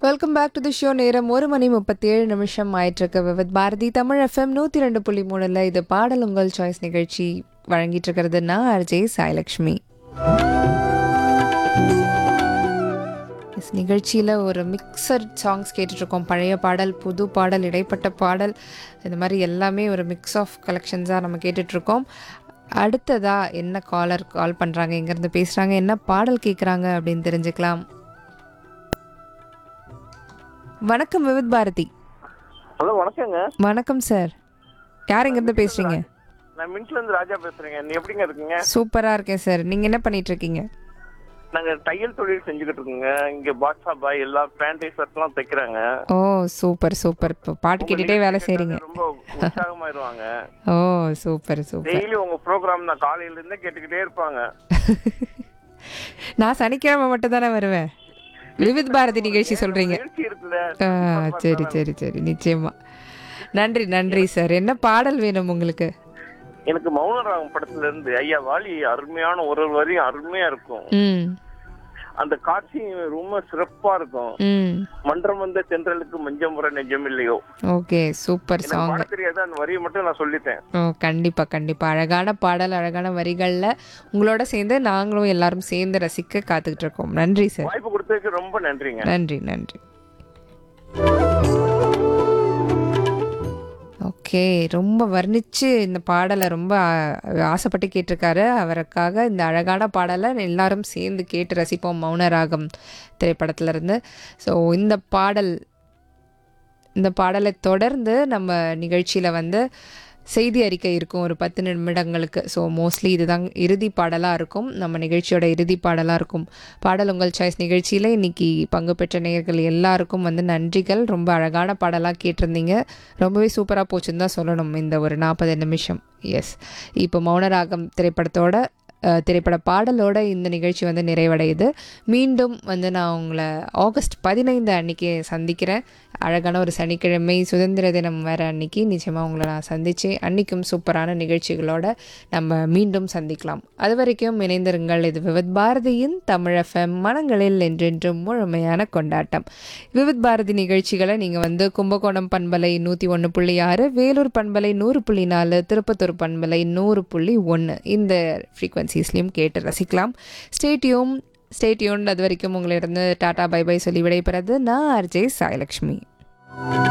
welcome back to the show நேரம் ஒரு மணி முப்பத்தி ஏழு நிமிஷம் ஆயிட்டிருக்கு வித் பாரதி தமிழ் எஃப்எம் நூற்றி ரெண்டு புள்ளி மூணில் இது பாடல் உங்கள் சாய்ஸ் நிகழ்ச்சி வழங்கிட்டு இருக்கிறது நான் அர்ஜே சாய்லக்ஷ்மி Yes, நிகழ்ச்சியில் ஒரு மிக்சர் சாங்ஸ் கேட்டுட்ருக்கோம் பழைய பாடல் புது பாடல் இடைப்பட்ட பாடல் இந்த மாதிரி எல்லாமே ஒரு மிக்ஸ் ஆஃப் கலெக்ஷன்ஸாக நம்ம கேட்டுட்ருக்கோம் அடுத்ததா என்ன காலர் கால் பண்ணுறாங்க எங்கேருந்து பேசுகிறாங்க என்ன பாடல் கேட்குறாங்க அப்படின்னு தெரிஞ்சுக்கலாம் வணக்கம் விவித் பாரதி ஹலோ வணக்கங்க வணக்கம் சார் யார் இங்கேருந்து பேசுகிறீங்க நான் மின்ட்ல இருந்து ராஜா பேசுறேங்க நீ எப்படிங்க இருக்கீங்க சூப்பராக இருக்கேன் சார் நீங்கள் என்ன பண்ணிட்டு இருக்கீங்க நாங்க தையல் தொழில் செஞ்சுக்கிட்டு இருக்கோங்க இங்க பாட்ஷா பாய் எல்லா பேண்ட் ஷர்ட்லாம் தைக்கிறாங்க ஓ சூப்பர் சூப்பர் இப்போ பாட்டு கேட்டுகிட்டே வேலை செய்கிறீங்க ரொம்ப உற்சாகமாயிருவாங்க ஓ சூப்பர் சூப்பர் டெய்லி உங்க ப்ரோக்ராம் நான் காலையில இருந்தே கேட்டுக்கிட்டே இருப்பாங்க நான் சனிக்கிழமை மட்டும் தானே வருவேன் விவித் பாரதி நிகழ்ச்சி சொல்கிறீங்க நிகழ்ச்சி இருக்குல்ல ஆ சரி சரி சரி நிச்சயமா நன்றி நன்றி சார் என்ன பாடல் வேணும் உங்களுக்கு எனக்கு மௌனராகம் படத்துல இருந்து ஐயா வாலி அருமையான ஒரு ஒரு வரியும் அருமையா இருக்கும் ம் அந்த காட்சி ரொம்ப சிறப்பா இருக்கும் ம் மன்றம் வந்த தென்றலுக்கு மஞ்சம் முறை நெஞ்சம் இல்லையோ ஓகே சூப்பர் எனக்கு சாங் பாட தெரியாது அந்த வரியை மட்டும் நான் சொல்லிட்டேன் ஓ கண்டிப்பாக கண்டிப்பாக அழகான பாடல் அழகான வரிகளில் உங்களோட சேர்ந்து நாங்களும் எல்லாரும் சேர்ந்து ரசிக்க காத்துக்கிட்டு இருக்கோம் நன்றி சார் வாய்ப்பு கொடுத்ததுக்கு ரொம்ப நன்றிங்க நன்றி நன்றி ஓகே ரொம்ப வர்ணிச்சு இந்த பாடலை ரொம்ப ஆ- ஆசைப்பட்டு கேட்டிருக்காரு அவருக்காக இந்த அழகான பாடலை எல்லாரும் சேர்ந்து கேட்டு ரசிப்போம் மௌனராகம் திரைப்படத்துல இருந்து ஸோ இந்த பாடல் இந்த பாடலை தொடர்ந்து நம்ம நிகழ்ச்சியில் வந்து செய்தி அறிக்கை இருக்கும் ஒரு பத்து நிமிடங்களுக்கு ஸோ மோஸ்ட்லி இதுதான் இறுதி பாடலாக இருக்கும் நம்ம நிகழ்ச்சியோட இறுதி பாடலாக இருக்கும் பாடல் உங்கள் சாய்ஸ் நிகழ்ச்சியில் இன்னைக்கு பங்கு பெற்ற நேயர்கள் எல்லாருக்கும் வந்து நன்றிகள் ரொம்ப அழகான பாடலாக கேட்டிருந்தீங்க ரொம்பவே சூப்பராக போச்சுன்னு தான் சொல்லணும் இந்த ஒரு நாற்பது நிமிஷம் எஸ் இப்போ மௌனராகம் திரைப்படத்தோட அஹ், திரைப்பட பாடலோட இந்த நிகழ்ச்சி வந்து நிறைவடையுது மீண்டும் வந்து நான் உங்களை ஆகஸ்ட் பதினைந்து அன்னைக்கு சந்திக்கிறேன் அழகான ஒரு சனிக்கிழமை சுதந்திர தினம் வேறு அன்னைக்கு நிச்சயமாக உங்களை நான் சந்தித்து அன்னைக்கும் சூப்பரான நிகழ்ச்சிகளோட நம்ம மீண்டும் சந்திக்கலாம் அது வரைக்கும் இணைந்திருங்கள் இது விவித் பாரதியின் தமிழ் எஃப்எம் மனங்களில் என்றென்றும் முழுமையான கொண்டாட்டம் விவித் பாரதி நிகழ்ச்சிகளை நீங்கள் வந்து கும்பகோணம் பண்பலை நூற்றி ஒன்று புள்ளி ஆறு வேலூர் பண்பலை நூறு புள்ளி நாலு திருப்பத்தூர் பண்பலை நூறு புள்ளி ஒன்று இந்த ஃப்ரீக்வன்சிஸ்லையும் கேட்டு ரசிக்கலாம் ஸ்டேட்யூம் ஸ்டேட்யூன் அது வரைக்கும் உங்களிடம் டாடா பை பை சொல்லி விடைபெறது நான் ஆர்ஜே சாய்லக்ஷ்மி